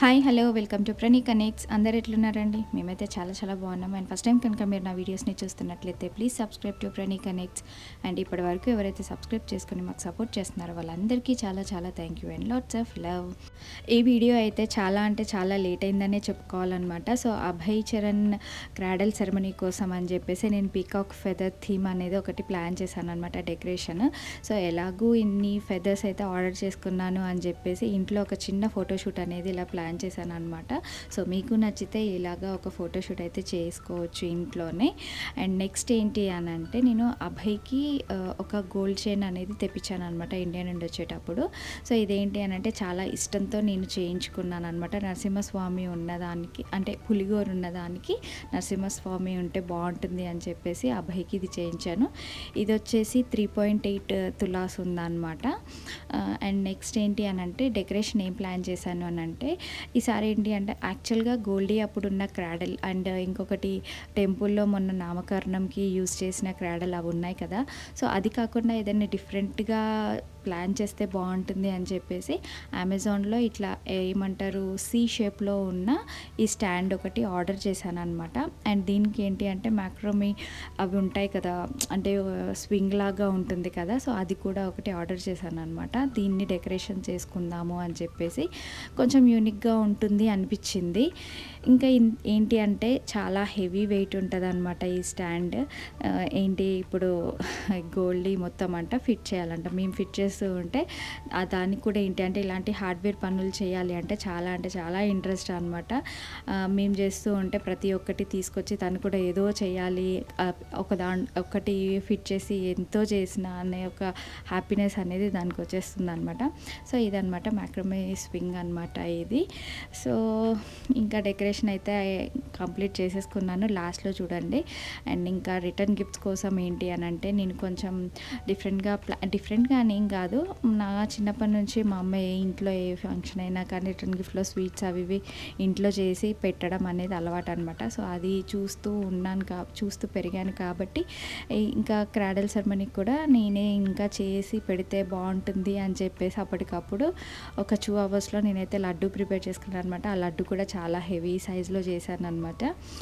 hi hello welcome to Prani connects అందరు ఎట్లున్నారండి మేమైతే చాలా చాలా బాగున్నాం అండ్ ఫస్ట్ టైం కనుక మీరు నా వీడియోస్ని చూస్తున్నట్లయితే please subscribe to Prani connects and ఇప్పటి వరకు ఎవరైతే సబ్స్క్రైబ్ చేసుకుని మాకు సపోర్ట్ చేస్తున్నారో వాళ్ళందరికీ చాలా చాలా thank you and lots of love ఈ వీడియో అయితే చాలా అంటే చాలా లేట్ అయిందనే చెప్పుకోవాలన్నమాట so Abhay Charan cradle ceremony కోసం అని చెప్పేసి నేను పీకాక్ ఫెదర్ థీమ్ అనేది ఒకటి ప్లాన్ చేశాను అనమాట డెకరేషన్ సో ఎలాగూ ఇన్ని ఫెదర్స్ అయితే ఆర్డర్ చేసుకున్నాను అని చెప్పేసి ఇంట్లో ఒక చిన్న ఫోటోషూట్ అనేది ఇలా ప్లాన్ చేశాను అనమాట సో మీకు నచ్చితే ఇలాగా ఒక ఫోటోషూట్ అయితే చేసుకోవచ్చు ఇంట్లోనే అండ్ నెక్స్ట్ ఏంటి అని అంటే నేను అభయ్కి ఆ, ఒక గోల్డ్ చైన్ అనేది తెప్పించాను అనమాట ఇండియా నుండి వచ్చేటప్పుడు సో ఇదేంటి అని అంటే చాలా ఇష్టంతో నేను చేయించుకున్నాను అనమాట నరసింహస్వామి ఉన్నదానికి అంటే పులిగోరు ఉన్నదానికి నరసింహస్వామి ఉంటే బాగుంటుంది అని చెప్పేసి అభయ్కి ఇది చేయించాను ఇది వచ్చేసి త్రీ పాయింట్ ఎయిట్ తులాస్ ఉందన్నమాట అండ్ నెక్స్ట్ ఏంటి అని అంటే డెకరేషన్ ఏం ప్లాన్ చేశాను అని అంటే ఈసారి ఏంటి అంటే యాక్చువల్గా గోల్డీ అప్పుడు ఉన్న క్రాడల్ అండ్ ఇంకొకటి టెంపుల్లో మొన్న నామకరణంకి యూజ్ చేసిన క్రాడల్ అవి ఉన్నాయి కదా సో అది కాకుండా ఏదైనా డిఫరెంట్గా ప్లాన్ చేస్తే బాగుంటుంది అని చెప్పేసి అమెజాన్లో ఇట్లా ఏమంటారు సి షేప్లో ఉన్న ఈ స్టాండ్ ఒకటి ఆర్డర్ చేశాను అనమాట అండ్ దీనికి ఏంటి అంటే మ్యాక్రోమీ అవి ఉంటాయి కదా అంటే స్వింగ్ లాగా ఉంటుంది కదా సో అది కూడా ఒకటి ఆర్డర్ చేశాను అనమాట దీన్ని డెకరేషన్ చేసుకుందాము అని చెప్పేసి కొంచెం యూనిక్గా ఉంటుంది అనిపించింది ఇంకా ఇన్- ఏంటి అంటే చాలా హెవీ వెయిట్ ఉంటుంది అనమాట ఈ స్టాండ్ ఆ, ఏంటి ఇప్పుడు గోల్డ్ మొత్తం అంట ఫిట్ చేయాలంట మేము ఫిట్ చేస్తూ ఉంటే ఆ దానికి కూడా ఏంటి అంటే ఇలాంటి హార్డ్వేర్ పనులు చేయాలి అంటే చాలా అంటే చాలా ఇంట్రెస్ట్ అనమాట మేము చేస్తూ ఉంటే ప్రతి ఒక్కటి తీసుకొచ్చి తను కూడా ఏదో చేయాలి ఆ, ఒక దా ఒకటి ఫిట్ చేసి ఎంతో చేసిన అనే ఒక హ్యాపీనెస్ అనేది దానికి వచ్చేస్తుంది అనమాట సో ఇదనమాట మ్యాక్రమే స్వింగ్ అనమాట ఇది సో ఇంకా డెకరేషన్ అయితే కంప్లీట్ చేసేసుకున్నాను లాస్ట్లో చూడండి అండ్ ఇంకా రిటర్న్ గిఫ్ట్స్ కోసం ఏంటి అని అంటే నేను కొంచెం డిఫరెంట్గా ప్లా డిఫరెంట్గా అని ఏం కాదు నా చిన్నప్పటి నుంచి మా అమ్మ ఏ ఇంట్లో ఏ ఫంక్షన్ అయినా కానీ రిటర్న్ గిఫ్ట్లో స్వీట్స్ అవి ఇవి ఇంట్లో చేసి పెట్టడం అనేది అలవాటు అనమాట సో అది చూస్తూ ఉన్నాను కా చూస్తూ పెరిగాను కాబట్టి ఈ- ఇంకా క్రాడల్ సెరమనీకి కూడా నేనే ఇంకా చేసి పెడితే బాగుంటుంది అని చెప్పేసి అప్పటికప్పుడు ఒక టూ అవర్స్లో నేనైతే లడ్డు ప్రిపేర్ చేసుకున్నాను అనమాట ఆ లడ్డు కూడా చాలా హెవీ సైజులో చేశాను అనమాట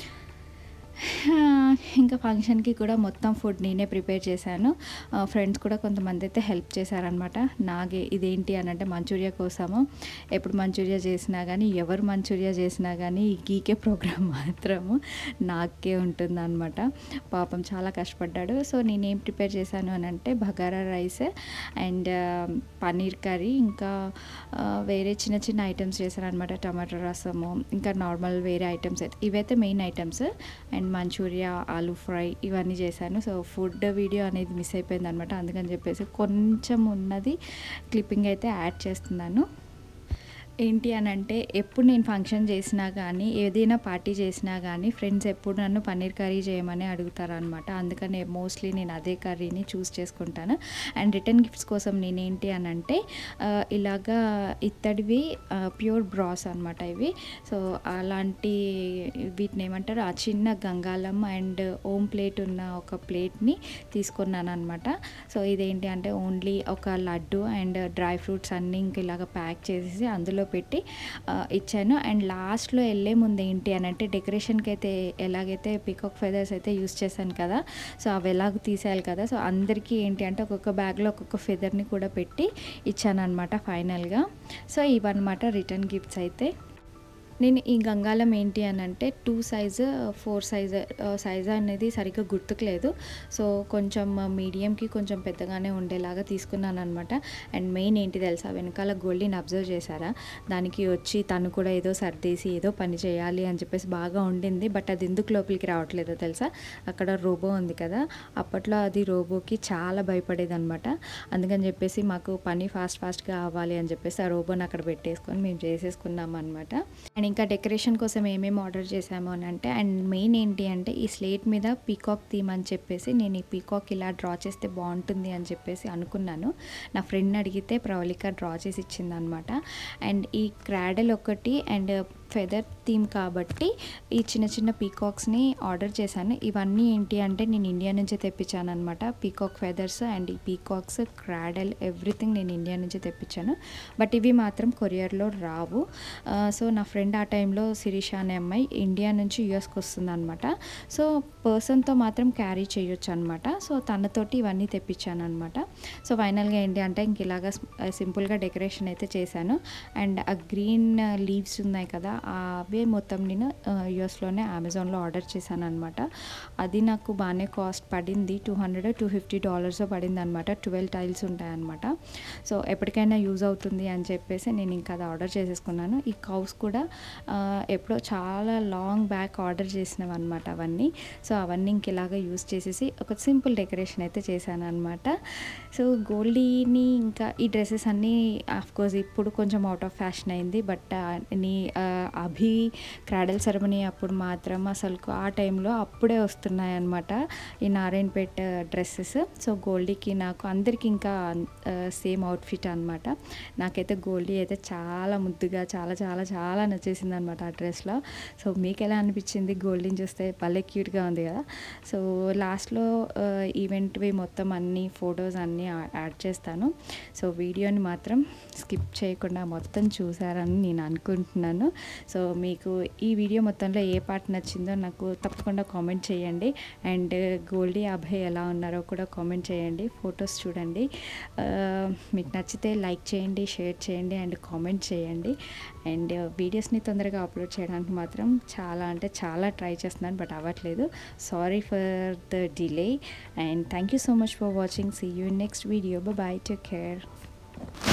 ఇంకా ఫంక్షన్కి కూడా మొత్తం ఫుడ్ నేనే ప్రిపేర్ చేశాను ఫ్రెండ్స్ కూడా కొంతమంది అయితే హెల్ప్ చేశారనమాట నాగే ఇదేంటి అని అంటే మంచూరియా కోసము ఎప్పుడు మంచూరియా చేసినా కానీ ఎవరు మంచూరియా చేసినా కానీ ఈ గీకే ప్రోగ్రామ్ మాత్రము నాకే ఉంటుందన్నమాట పాపం చాలా కష్టపడ్డాడు సో నేనేం ప్రిపేర్ చేశాను అని అంటే bagara rice and paneer curry ఇంకా ఆ, వేరే చిన్న చిన్న ఐటమ్స్ చేశాను అనమాట టమాటో రసము ఇంకా నార్మల్ వేరే ఐటమ్స్ ఇవైతే main items and Manchuria aloo fry ఇవన్నీ చేశాను సో ఫుడ్ వీడియో అనేది మిస్ అయిపోయింది అనమాట అందుకని చెప్పేసి కొంచెం ఉన్నది క్లిప్పింగ్ అయితే యాడ్ చేస్తున్నాను ఏంటి అని అంటే ఎప్పుడు నేను ఫంక్షన్ చేసినా కానీ ఏదైనా పార్టీ చేసినా కానీ ఫ్రెండ్స్ ఎప్పుడు నన్ను పన్నీర్ కర్రీ చేయమని అడుగుతారనమాట అందుకని మోస్ట్లీ నేను అదే కర్రీని చూస్ చేసుకుంటాను అండ్ రిటర్న్ గిఫ్ట్స్ కోసం నేనేంటి అని అంటే ఆ, ఇలాగా ఇత్తడివి ప్యూర్ బ్రాస్ అనమాట ఇవి సో అలాంటి వీటిని ఏమంటారు ఆ చిన్న గంగాళం అండ్ ఓమ్ ప్లేట్ ఉన్న ఒక ప్లేట్ని తీసుకున్నాను అనమాట సో ఇదేంటి అంటే ఓన్లీ ఒక లడ్డు అండ్ డ్రై ఫ్రూట్స్ అన్నీ ఇంక ఇలాగ ప్యాక్ చేసేసి అందులో పెట్టి ఆ, ఇచ్చాను అండ్ లాస్ట్లో వెళ్ళే ముందు ఏంటి అని అంటే డెకరేషన్కి అయితే ఎలాగైతే పికాక్ ఫెదర్స్ అయితే యూస్ చేశాను కదా సో అవి ఎలాగ తీసేయాలి కదా సో అందరికీ ఏంటి అంటే ఒక్కొక్క బ్యాగ్లో ఒక్కొక్క ఫెదర్ని కూడా పెట్టి ఇచ్చాను అనమాట ఫైనల్గా సో ఇవన్నమాట రిటర్న్ గిఫ్ట్స్ అయితే నేను ఈ గంగాళం ఏంటి అని అంటే two size four size size అనేది సరిగ్గా గుర్తుకులేదు సో కొంచెం మీడియంకి కొంచెం పెద్దగానే ఉండేలాగా తీసుకున్నాను అనమాట అండ్ మెయిన్ ఏంటి తెలుసా వెనకాల గోల్డీని అబ్జర్వ్ చేశారా దానికి వచ్చి తను కూడా ఏదో సర్దేసి ఏదో పని చేయాలి అని చెప్పేసి బాగా ఉండింది బట్ అది ఎందుకు లోపలికి రావట్లేదో తెలుసా అక్కడ రోబో ఉంది కదా అప్పట్లో అది రోబోకి చాలా భయపడేది అనమాట అందుకని చెప్పేసి మాకు పని ఫాస్ట్ ఫాస్ట్గా అవ్వాలి అని చెప్పేసి ఆ రోబోని అక్కడ పెట్టేసుకొని మేము చేసేసుకున్నాం అనమాట అండ్ ఇంకా డెకరేషన్ కోసం ఏమేమి ఆర్డర్ చేసాము అని అంటే అండ్ మెయిన్ ఏంటి అంటే ఈ స్లేట్ మీద పీకాక్ థీమ్ అని చెప్పేసి నేను ఈ పీకాక్ ఇలా డ్రా చేస్తే బాగుంటుంది అని చెప్పేసి అనుకున్నాను నా ఫ్రెండ్ అడిగితే ప్రవళిక డ్రా చేసి ఇచ్చింది అనమాట అండ్ ఈ క్రాడల్ ఒకటి అండ్ ఫెదర్ థీమ్ కాబట్టి ఈ చిన్న చిన్న పీకాక్స్ని ఆర్డర్ చేశాను ఇవన్నీ ఏంటి అంటే నేను ఇండియా నుంచి తెప్పించాను అనమాట పీకాక్ ఫెదర్స్ అండ్ ఈ పీకాక్స్ క్రాడల్ ఎవ్రీథింగ్ నేను ఇండియా నుంచి తెప్పించాను బట్ ఇవి మాత్రం కొరియర్లో రావు ఆ, సో నా ఫ్రెండ్ ఆ టైంలో శిరీష అనే అమ్మాయి ఇండియా నుంచి యూఎస్కి వస్తుంది అనమాట సో పర్సన్తో మాత్రం క్యారీ చేయొచ్చు అనమాట సో తనతోటి ఇవన్నీ తెప్పించాను అనమాట సో ఫైనల్గా ఏంటి అంటే ఇంక ఇలాగా సింపుల్గా డెకరేషన్ అయితే చేశాను అండ్ ఆ గ్రీన్ లీవ్స్ ఉన్నాయి కదా అవే మొత్తం నేను యూఎస్లోనే అమెజాన్లో ఆర్డర్ చేశాను అనమాట అది నాకు బాగానే కాస్ట్ పడింది two hundred two fifty dollars పడింది అనమాట ట్వెల్వ్ టైల్స్ ఉంటాయన్నమాట సో ఎప్పటికైనా యూజ్ అవుతుంది అని చెప్పేసి నేను ఇంకా అది ఆర్డర్ చేసేసుకున్నాను ఈ కౌస్ కూడా ఆ, ఎప్పుడో చాలా లాంగ్ బ్యాక్ ఆర్డర్ చేసినవి అనమాట అవన్నీ సో అవన్నీ ఇంక ఇలాగా యూజ్ చేసేసి ఒక సింపుల్ డెకరేషన్ అయితే చేశాను అనమాట సో గోల్డీని ఇంకా ఈ డ్రెస్సెస్ అన్నీ కోర్స్ ఇప్పుడు కొంచెం అవుట్ ఆఫ్ ఫ్యాషన్ అయింది బట్ నీ ఆ, అభి క్రాడల్ సెరమనీ అప్పుడు మాత్రం అసలు ఆ టైంలో అప్పుడే వస్తున్నాయి అనమాట ఈ నారాయణపేట డ్రెస్సెస్ సో గోల్డీకి నాకు అందరికి ఇంకా సేమ్ అవుట్ఫిట్ అనమాట నాకైతే గోల్డీ అయితే చాలా ముద్దుగా చాలా చాలా చాలా నచ్చేసింది అనమాట ఆ డ్రెస్లో సో మీకు ఎలా అనిపించింది గోల్డీని చూస్తే భలే క్యూట్గా ఉంది కదా సో లాస్ట్లో ఈవెంట్వి మొత్తం అన్ని ఫొటోస్ అన్నీ యాడ్ చేస్తాను సో వీడియోని మాత్రం స్కిప్ చేయకుండా మొత్తం చూసారని నేను అనుకుంటున్నాను సో మీకు ఈ వీడియో మొత్తంలో ఏ పార్ట్ నచ్చిందో నాకు తప్పకుండా కామెంట్ చేయండి అండ్ గోల్డీ అభయ్ ఎలా ఉన్నారో కూడా కామెంట్ చేయండి ఫొటోస్ చూడండి ఆ, మీకు నచ్చితే లైక్ చేయండి షేర్ చేయండి అండ్ కామెంట్ చేయండి అండ్ వీడియోస్ని తొందరగా అప్లోడ్ చేయడానికి మాత్రం చాలా అంటే చాలా ట్రై చేస్తున్నాను బట్ అవ్వట్లేదు sorry for the delay and thank you so much for watching see you next video bye take care